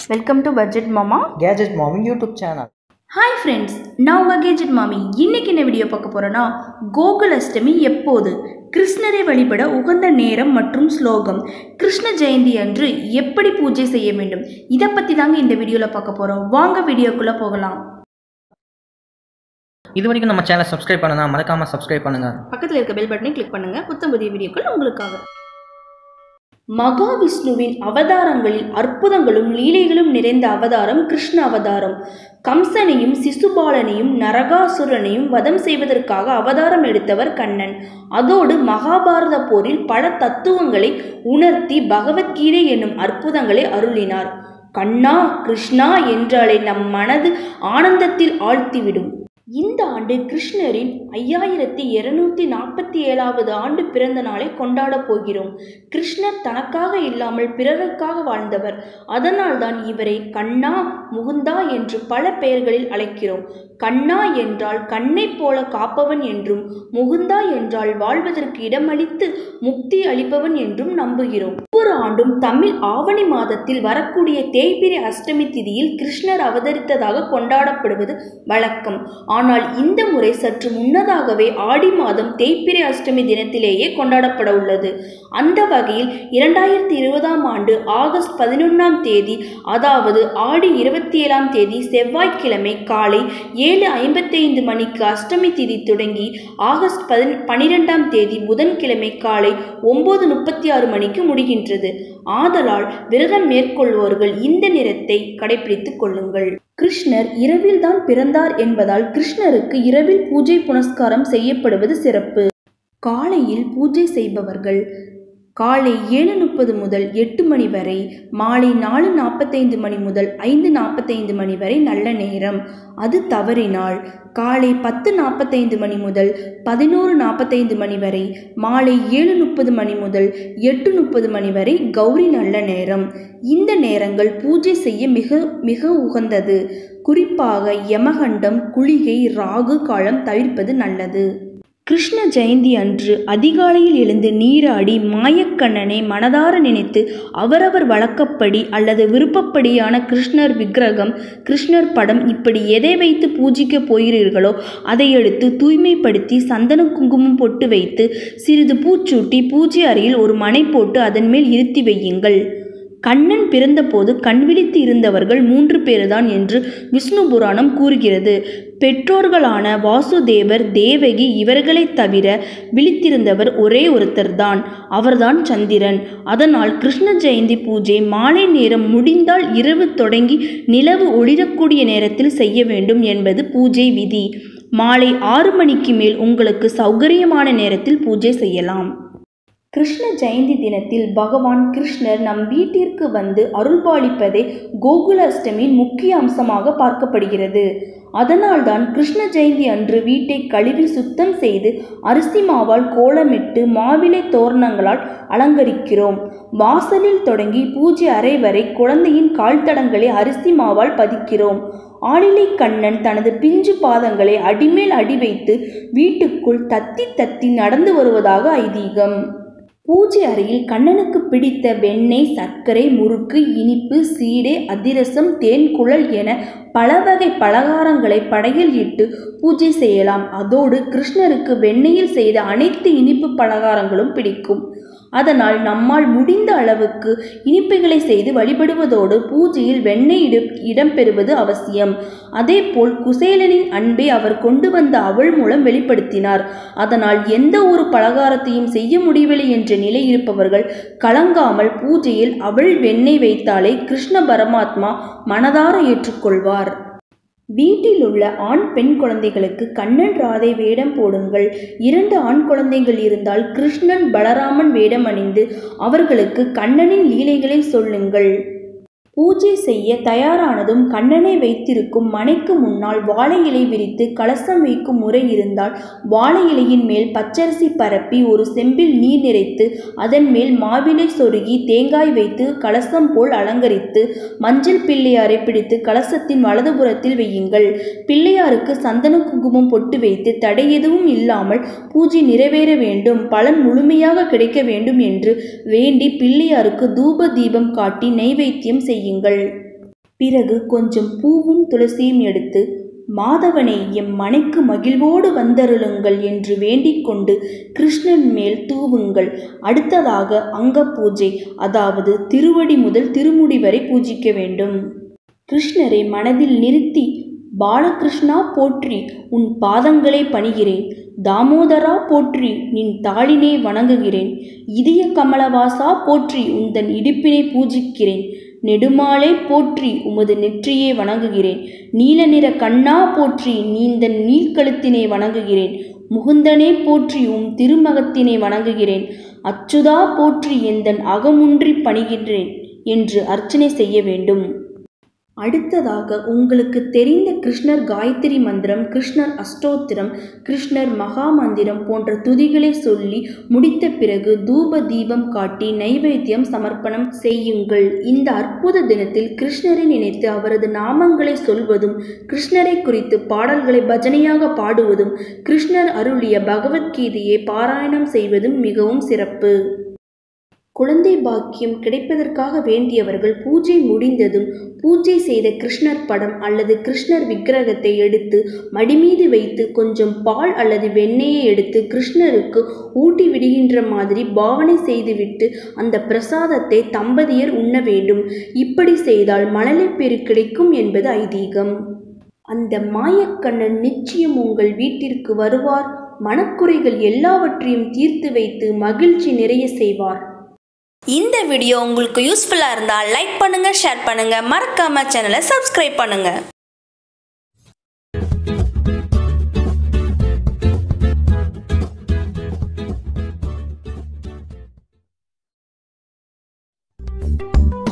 welcome to budget Mama gadget Mami YouTube channel hi friends நான் உங்கள் gadget மாமி இன்னைக்கு என்ன வீடியோ பார்க்க போகிறேன்னா கோகுலஷ்டமி எப்போது கிருஷ்ணரை வழிபட உகந்த நேரம் மற்றும் ஸ்லோகம் கிருஷ்ண ஜெயந்தி அன்று எப்படி பூஜை செய்ய வேண்டும் இதை பற்றி தாங்க இந்த வீடியோவில் பார்க்க போகிறோம் வாங்க வீடியோக்குள்ளே போகலாம் இது வரைக்கும் நம்ம சேனலை சப்ஸ்கிரைப் பண்ணனா மறக்காம சப்ஸ்கிரைப் பண்ணுங்க பக்கத்தில் இருக்க பெல் பட்டனை கிளிக் பண்ணுங்க புத்தம் புதிய வீடியோக்கள் உங்களுக்காக மகாவிஷ்ணுவின் அவதாரங்களில் அற்புதங்களும் லீலைகளும் நிறைந்த அவதாரம் கிருஷ்ண அவதாரம் கம்சனையும் சிசுபாலனையும் நரகாசுரனையும் வதம் செய்வதற்காக அவதாரம் எடுத்தவர் கண்ணன் அதோடு மகாபாரத போரில் பல தத்துவங்களை உணர்த்தி பகவத்கீதை என்னும் அற்புதங்களை அருளினார் கண்ணா கிருஷ்ணா என்றாலே நம் மனது ஆனந்தத்தில் ஆழ்த்திவிடும் இந்த ஆண்டு கிருஷ்ணரின் ஐயாயிரத்தி இருநூத்தி நாற்பத்தி ஏழாவது ஆண்டு பிறந்த நாளை கொண்டாடப் போகிறோம் கிருஷ்ணர் தனக்காக இல்லாமல் பிறருக்காக வாழ்ந்தவர் அதனால்தான் இவரை கண்ணா முகுந்தா என்று பல பெயர்களில் அழைக்கிறோம் கண்ணா என்றால் கண்ணைப் போல காப்பவன் என்றும் முகுந்தா என்றால் வாழ்வதற்கு இடமளித்து முக்தி அளிப்பவன் என்றும் நம்புகிறோம் ஒவ்வொரு ஆண்டும் தமிழ் ஆவணி மாதத்தில் வரக்கூடிய தேய்பிரை அஷ்டமி திதியில் கிருஷ்ணர் அவதரித்ததாக கொண்டாடப்படுவது வழக்கம் ஆனால் இந்த முறை சற்று முன்னதாகவே ஆடி மாதம் தேய்பிரை அஷ்டமி தினத்திலேயே கொண்டாடப்பட உள்ளது அந்த வகையில் இரண்டாயிரத்தி இருபதாம் ஆண்டு ஆகஸ்ட் பதினொன்றாம் தேதி அதாவது ஆடி இருபத்தி ஏழாம் தேதி செவ்வாய்க்கிழமை காலை ஏழு ஐம்பத்தைந்து மணிக்கு அஷ்டமி திதி தொடங்கி ஆகஸ்ட் பதின் பனிரெண்டாம் தேதி புதன்கிழமை காலை ஒன்பது முப்பத்தி ஆறு மணிக்கு முடிகின்றது ஆதலால் விரதம் மேற்கொள்வோர்கள் இந்த நேரத்தை கடைபிடித்துக் கொள்ளுங்கள் கிருஷ்ணர் இரவில்தான் பிறந்தார் என்பதால் கிருஷ்ணருக்கு இரவில் பூஜை புனஸ்காரம் செய்யப்படுவது சிறப்பு காலையில் பூஜை செய்பவர்கள் காலை ஏழு முப்பது முதல் எட்டு மணி வரை மாலை நாலு நாற்பத்தைந்து மணி முதல் ஐந்து நாற்பத்தைந்து மணி வரை நல்ல நேரம் அது தவறினால் காலை பத்து நாற்பத்தைந்து மணி முதல் பதினோரு நாற்பத்தைந்து மணி வரை மாலை ஏழு முப்பது மணி முதல் எட்டு முப்பது மணி வரை கௌரி நல்ல நேரம் இந்த நேரங்கள் பூஜை செய்ய மிக மிக உகந்தது குறிப்பாக யமகண்டம் குளிகை ராகு காலம் தவிர்ப்பது நல்லது கிருஷ்ண ஜெயந்தி அன்று அதிகாலையில் எழுந்து நீராடி மாயக்கண்ணனை மனதார நினைத்து அவரவர் வழக்கப்படி அல்லது விருப்பப்படியான கிருஷ்ணர் விக்கிரகம் கிருஷ்ணர் படம் இப்படி எதை வைத்து பூஜிக்க போகிறீர்களோ அதை எடுத்து தூய்மைப்படுத்தி சந்தன குங்குமம் பொட்டு வைத்து சிறிது பூச்சூட்டி பூஜை அறையில் ஒரு மனை போட்டு அதன் மேல் இருத்தி வையுங்கள் கண்ணன் பிறந்தபோது கண் விழித்து இருந்தவர்கள் மூன்று பேர்தான் என்று விஷ்ணு புராணம் கூறுகிறது பெற்றோர்களான வாசுதேவர் தேவகி இவர்களைத் தவிர விழித்திருந்தவர் ஒரே ஒருத்தர்தான் அவர்தான் சந்திரன் அதனால் கிருஷ்ண ஜெயந்தி பூஜை மாலை நேரம் முடிந்தால் இரவு தொடங்கி நிலவு ஒளிரக்கூடிய நேரத்தில் செய்ய வேண்டும் என்பது பூஜை விதி மாலை ஆறு மணிக்கு மேல் உங்களுக்கு சௌகரியமான நேரத்தில் பூஜை செய்யலாம் கிருஷ்ண ஜெயந்தி தினத்தில் பகவான் கிருஷ்ணர் நம் வீட்டிற்கு வந்து அருள்பாலிப்பதே கோகுலாஷ்டமியின் முக்கிய அம்சமாக பார்க்கப்படுகிறது அதனால்தான் கிருஷ்ண ஜெயந்தி அன்று வீட்டை கழுவி சுத்தம் செய்து அரிசி மாவால் கோலமிட்டு மாவிலை தோரணங்களால் அலங்கரிக்கிறோம் வாசலில் தொடங்கி பூஜை அறை வரை குழந்தையின் கால்தடங்களை அரிசி மாவால் பதிக்கிறோம் ஆளிலை கண்ணன் தனது பிஞ்சு பாதங்களை அடிமேல் அடி வைத்து வீட்டுக்குள் தத்தி தத்தி நடந்து வருவதாக ஐதீகம் பூஜை அறையில் கண்ணனுக்கு பிடித்த வெண்ணெய் சர்க்கரை முறுக்கு இனிப்பு சீடை அதிரசம் தேன் குழல் என பல வகை பலகாரங்களை படையில் இட்டு பூஜை செய்யலாம் அதோடு கிருஷ்ணருக்கு வெண்ணெயில் செய்த அனைத்து இனிப்பு பலகாரங்களும் பிடிக்கும் அதனால் நம்மால் முடிந்த அளவுக்கு இனிப்புகளை செய்து வழிபடுவதோடு பூஜையில் வெண்ணெய் இடு இடம்பெறுவது அவசியம் அதேபோல் குசேலனின் அன்பை அவர் கொண்டு வந்த அவள் மூலம் வெளிப்படுத்தினார் அதனால் எந்த ஒரு பலகாரத்தையும் செய்ய முடியவில்லை என்ற நிலை இருப்பவர்கள் கலங்காமல் பூஜையில் அவள் வெண்ணெய் வைத்தாலே கிருஷ்ண பரமாத்மா மனதார ஏற்றுக்கொள்வார் வீட்டில் உள்ள ஆண் பெண் குழந்தைகளுக்கு கண்ணன் ராதை வேடம் போடுங்கள் இரண்டு ஆண் குழந்தைகள் இருந்தால் கிருஷ்ணன் பலராமன் வேடம் அணிந்து அவர்களுக்கு கண்ணனின் லீலைகளை சொல்லுங்கள் பூஜை செய்ய தயாரானதும் கண்ணனை வைத்திருக்கும் மனைக்கு முன்னால் வாழை இலை விரித்து கலசம் வைக்கும் முறை இருந்தால் வாழை இலையின் மேல் பச்சரிசி பரப்பி ஒரு செம்பில் நீர் நிறைத்து அதன் மேல் மாவிலை சொருகி தேங்காய் வைத்து கலசம் போல் அலங்கரித்து மஞ்சள் பிள்ளையாரை பிடித்து கலசத்தின் வலதுபுறத்தில் வையுங்கள் பிள்ளையாருக்கு சந்தன குங்குமம் பொட்டு வைத்து தடை எதுவும் இல்லாமல் பூஜை நிறைவேற வேண்டும் பலன் முழுமையாக கிடைக்க வேண்டும் என்று வேண்டி பிள்ளையாருக்கு தூப தீபம் காட்டி நைவேத்தியம் செய்யுங்கள் பிறகு கொஞ்சம் பூவும் துளசியும் எடுத்து மாதவனே எம் மனைக்கு மகிழ்வோடு வந்தருளுங்கள் என்று வேண்டிக்கொண்டு கிருஷ்ணன் மேல் தூவுங்கள் அடுத்ததாக அங்க பூஜை அதாவது திருவடி முதல் திருமுடி வரை பூஜிக்க வேண்டும் கிருஷ்ணரை மனதில் நிறுத்தி பாலகிருஷ்ணா போற்றி உன் பாதங்களை பணிகிறேன் தாமோதரா போற்றி நின் தாளினை வணங்குகிறேன் இதய கமலவாசா போற்றி உந்தன் இடுப்பினை பூஜிக்கிறேன் நெடுமாலை போற்றி உமது நெற்றியை வணங்குகிறேன் நீல நிற கண்ணா போற்றி நீந்தன் நீள்கழுத்தினை வணங்குகிறேன் முகுந்தனே போற்றி உம் திருமகத்தினை வணங்குகிறேன் அச்சுதா போற்றி எந்தன் அகமுன்றி பணிகின்றேன் என்று அர்ச்சனை செய்ய வேண்டும் அடுத்ததாக உங்களுக்கு தெரிந்த கிருஷ்ணர் காயத்ரி மந்திரம் கிருஷ்ணர் அஷ்டோத்திரம் கிருஷ்ணர் மகா மந்திரம் போன்ற துதிகளை சொல்லி முடித்த பிறகு தூப தீபம் காட்டி நைவேத்தியம் சமர்ப்பணம் செய்யுங்கள் இந்த அற்புத தினத்தில் கிருஷ்ணரை நினைத்து அவரது நாமங்களை சொல்வதும் கிருஷ்ணரை குறித்து பாடல்களை பஜனையாக பாடுவதும் கிருஷ்ணர் அருளிய பகவத்கீதையை பாராயணம் செய்வதும் மிகவும் சிறப்பு குழந்தை பாக்கியம் கிடைப்பதற்காக வேண்டியவர்கள் பூஜை முடிந்ததும் பூஜை செய்த கிருஷ்ணர் படம் அல்லது கிருஷ்ணர் விக்கிரகத்தை எடுத்து மடிமீது வைத்து கொஞ்சம் பால் அல்லது வெண்ணெயை எடுத்து கிருஷ்ணருக்கு ஊட்டி விடுகின்ற மாதிரி பாவனை செய்துவிட்டு அந்த பிரசாதத்தை தம்பதியர் உண்ண வேண்டும் இப்படி செய்தால் மழலைப்பேறு கிடைக்கும் என்பது ஐதீகம் அந்த மாயக்கண்ணன் நிச்சயம் உங்கள் வீட்டிற்கு வருவார் மனக்குறைகள் எல்லாவற்றையும் தீர்த்து வைத்து மகிழ்ச்சி நிறைய செய்வார் இந்த வீடியோ உங்களுக்கு யூஸ்ஃபுல்லாக இருந்தால் லைக் பண்ணுங்கள் ஷேர் பண்ணுங்கள் மறக்காமல் சேனலை சப்ஸ்கிரைப் பண்ணுங்கள் thank you